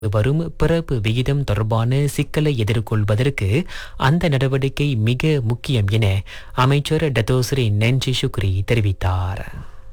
வரும் பிறப்பு விகிதம் தொடர்பான சிக்கலை எதிர்கொள்வதற்கு அந்த நடவடிக்கை மிக முக்கியம் என அமைச்சர் டத்தோஸ்ரீ நென்ஜி சுக்ரி தெரிவித்தார்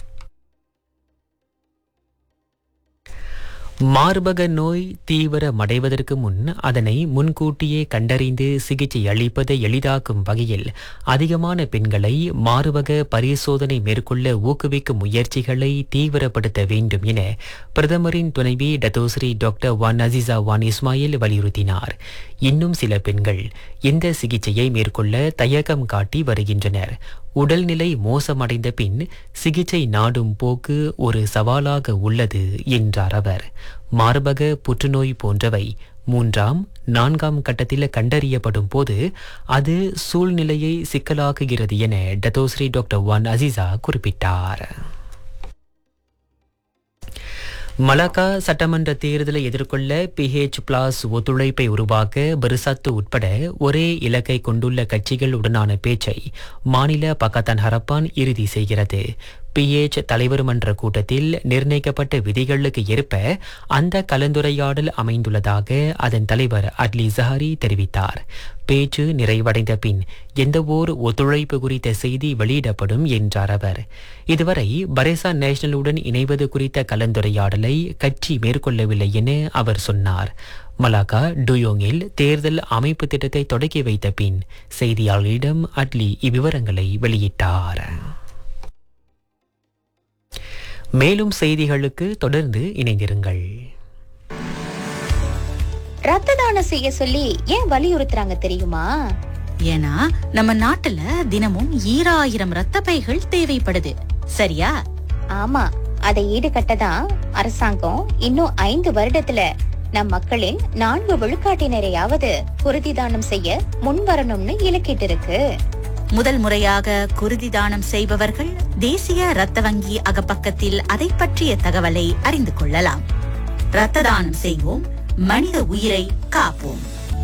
மார்பக நோய் தீவிரமடைவதற்கு முன் அதனை முன்கூட்டியே கண்டறிந்து சிகிச்சை அளிப்பதை எளிதாக்கும் வகையில் அதிகமான பெண்களை மார்பக பரிசோதனை மேற்கொள்ள ஊக்குவிக்கும் முயற்சிகளை தீவிரப்படுத்த வேண்டும் என பிரதமரின் துணைவி டத்தோஸ்ரீ doctor Wan Azizah Wan Ismail வலியுறுத்தினார் இன்னும் சில பெண்கள் இந்த சிகிச்சையை மேற்கொள்ள தயக்கம் காட்டி வருகின்றனர் உடல்நிலை மோசமடைந்த பின் சிகிச்சை நாடும் போக்கு ஒரு சவாலாக உள்ளது என்றார் அவர் மார்பக புற்றுநோய் போன்றவை மூன்றாம் நான்காம் கட்டத்தில் கண்டறியப்படும் போது அது சூழ்நிலையை சிக்கலாக்குகிறது என டத்தோஸ்ரீ டாக்டர் வான் அசிசா குறிப்பிட்டார் மலாக்கா சட்டமன்ற தேர்தலை எதிர்கொள்ள பிஹெச் பிளாஸ் ஒத்துழைப்பை உருவாக்க பெருசத்து உட்பட ஒரே இலக்கை கொண்டுள்ள கட்சிகள் உடனான பேச்சை மாநில பக்கத்தான் ஹரப்பான் இறுதி செய்கிறது பிஎச் தலைவர் மன்ற கூட்டத்தில் நிர்ணயிக்கப்பட்ட விதிகளுக்கு ஏற்ப அந்த கலந்துரையாடல் அமைந்துள்ளதாக அதன் தலைவர் அட்லி ஜஹாரி தெரிவித்தார் பேச்சு நிறைவடைந்த பின் எந்தவோர் ஒத்துழைப்பு குறித்த செய்தி வெளியிடப்படும் என்றார் அவர் இதுவரை பரேசா நேஷனலுடன் இணைவது குறித்த கலந்துரையாடலை கட்சி மேற்கொள்ளவில்லை என அவர் சொன்னார் மலாக்கா டுயோங்கில் தேர்தல் அமைப்பு திட்டத்தை தொடக்கி வைத்த பின் செய்தியாளர்களிடம் அட்லி இவ்விவரங்களை வெளியிட்டார் மேலும் செய்திகளுக்கு தொடர்ந்து இணைந்திருங்கள் ரத்த தானம் செய்ய சொல்லி ஏன் வலியுறுத்துறாங்க தெரியுமா ஏன்னா நம்ம நாட்டுல தினமும் ஈராயிரம் ரத்த பைகள் தேவைப்படுது சரியா ஆமா அதை ஈடுகட்ட தான் அரசாங்கம் இன்னும் ஐந்து வருடத்துல நம் மக்களின் நான்கு விழுக்காட்டினரையாவது குருதி தானம் செய்ய முன் வரணும்னு இலக்கிட்டு இருக்கு முதல் முறையாக குருதி தானம் செய்பவர்கள் தேசிய ரத்த வங்கி அகப்பக்கத்தில் அதை பற்றிய தகவலை அறிந்து கொள்ளலாம் ரத்த தானம் செய்வோம் மனித உயிரை காப்போம்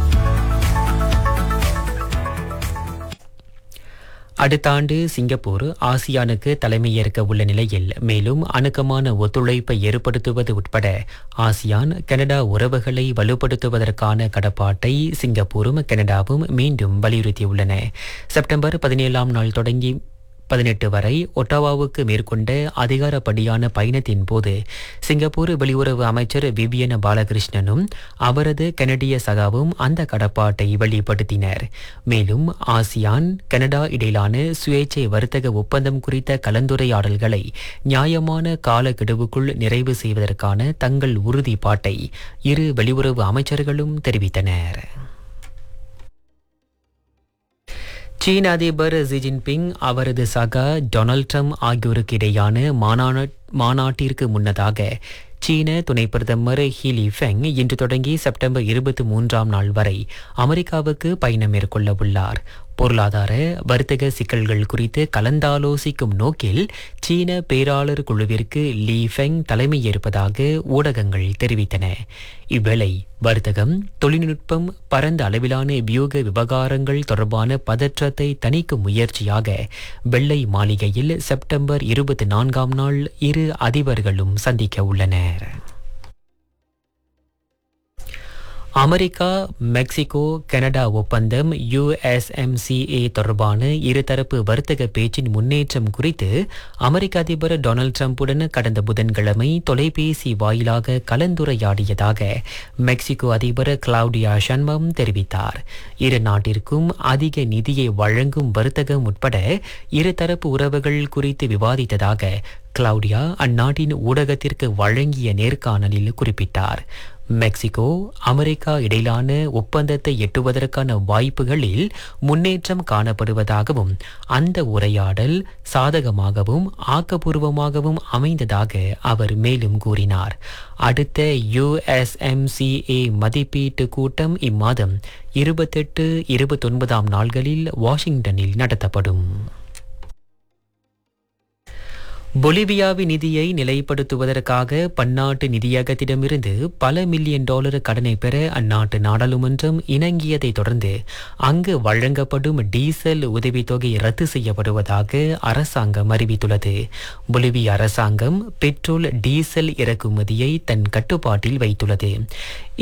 அடுத்த ஆண்டு சிங்கப்பூர் ஆசியானுக்கு தலைமையேற்க உள்ள நிலையில் மேலும் அணுக்கமான ஒத்துழைப்பை ஏற்படுத்துவது உட்பட ஆசியான் கனடா உறவுகளை வலுப்படுத்துவதற்கான கடப்பாட்டை சிங்கப்பூரும் கனடாவும் மீண்டும் வலியுறுத்தியுள்ளன செப்டம்பர் பதினேழாம் நாள் தொடங்கி பதினெட்டு வரை ஒட்டாவாவுக்கு மேற்கொண்ட அதிகாரப்படியான பயணத்தின் போது சிங்கப்பூர் வெளியுறவு அமைச்சர் விவியன பாலகிருஷ்ணனும் அவரது கனடிய சகாவும் அந்த கடப்பாட்டை வெளிப்படுத்தினர் மேலும் ஆசியான் கனடா இடையிலான சுயேட்சை வர்த்தக ஒப்பந்தம் குறித்த கலந்துரையாடல்களை நியாயமான காலக்கெடுவுக்குள் நிறைவு செய்வதற்கான தங்கள் உறுதிப்பாட்டை இரு வெளியுறவு அமைச்சர்களும் தெரிவித்தனர் சீன அதிபர் ஜி ஜின்பிங் அவரது சகா டொனால்ட் ட்ரம்ப் ஆகியோருக்கு இடையான மாநாடு மாநாட்டிற்கு முன்னதாக சீன துணை பிரதமர் ஹீலி ஃபெங் இன்று தொடங்கி செப்டம்பர் இருபத்தி மூன்றாம் நாள் வரை அமெரிக்காவுக்கு பயணம் மேற்கொள்ள உள்ளார் பொருளாதார வர்த்தக சிக்கல்கள் குறித்து கலந்தாலோசிக்கும் நோக்கில் சீன பேராளர் குழுவிற்கு லீ ஃபெங் தலைமையேற்பதாக ஊடகங்கள் தெரிவித்தன இவ்வேளை வர்த்தகம் தொழில்நுட்பம் பரந்த அளவிலான வியூக விவகாரங்கள் தொடர்பான பதற்றத்தை தணிக்கும் முயற்சியாக வெள்ளை மாளிகையில் செப்டம்பர் இருபத்தி நான்காம் நாள் இரு அதிபர்களும் சந்திக்க உள்ளனர் அமெரிக்கா மெக்சிகோ கனடா ஒப்பந்தம் யுஎஸ்எம்சிஏ தொடர்பான இருதரப்பு வர்த்தக பேச்சின் முன்னேற்றம் குறித்து அமெரிக்க அதிபர் டொனால்ட் ட்ரம்புடன் கடந்த புதன்கிழமை தொலைபேசி வாயிலாக கலந்துரையாடியதாக மெக்சிகோ அதிபர் கிளவுடியா ஷன்மம் தெரிவித்தார் இரு நாட்டிற்கும் அதிக நிதியை வழங்கும் வர்த்தகம் உட்பட இருதரப்பு உறவுகள் குறித்து விவாதித்ததாக கிளவுடியா அந்நாட்டின் ஊடகத்திற்கு வழங்கிய நேர்காணலில் குறிப்பிட்டார் மெக்சிகோ அமெரிக்கா இடையிலான ஒப்பந்தத்தை எட்டுவதற்கான வாய்ப்புகளில் முன்னேற்றம் காணப்படுவதாகவும் அந்த உரையாடல் சாதகமாகவும் ஆக்கப்பூர்வமாகவும் அமைந்ததாக அவர் மேலும் கூறினார் அடுத்த யுஎஸ்எம்சிஏ மதிப்பீட்டு கூட்டம் இம்மாதம் இருபத்தெட்டு இருபத்தொன்பதாம் நாள்களில் வாஷிங்டனில் நடத்தப்படும் பொலிவியாவின் நிதியை நிலைப்படுத்துவதற்காக பன்னாட்டு நிதியகத்திடமிருந்து பல மில்லியன் டாலர் கடனை பெற அந்நாட்டு நாடாளுமன்றம் இணங்கியதை தொடர்ந்து அங்கு வழங்கப்படும் டீசல் உதவித்தொகை ரத்து செய்யப்படுவதாக அரசாங்கம் அறிவித்துள்ளது பொலிவிய அரசாங்கம் பெட்ரோல் டீசல் இறக்குமதியை தன் கட்டுப்பாட்டில் வைத்துள்ளது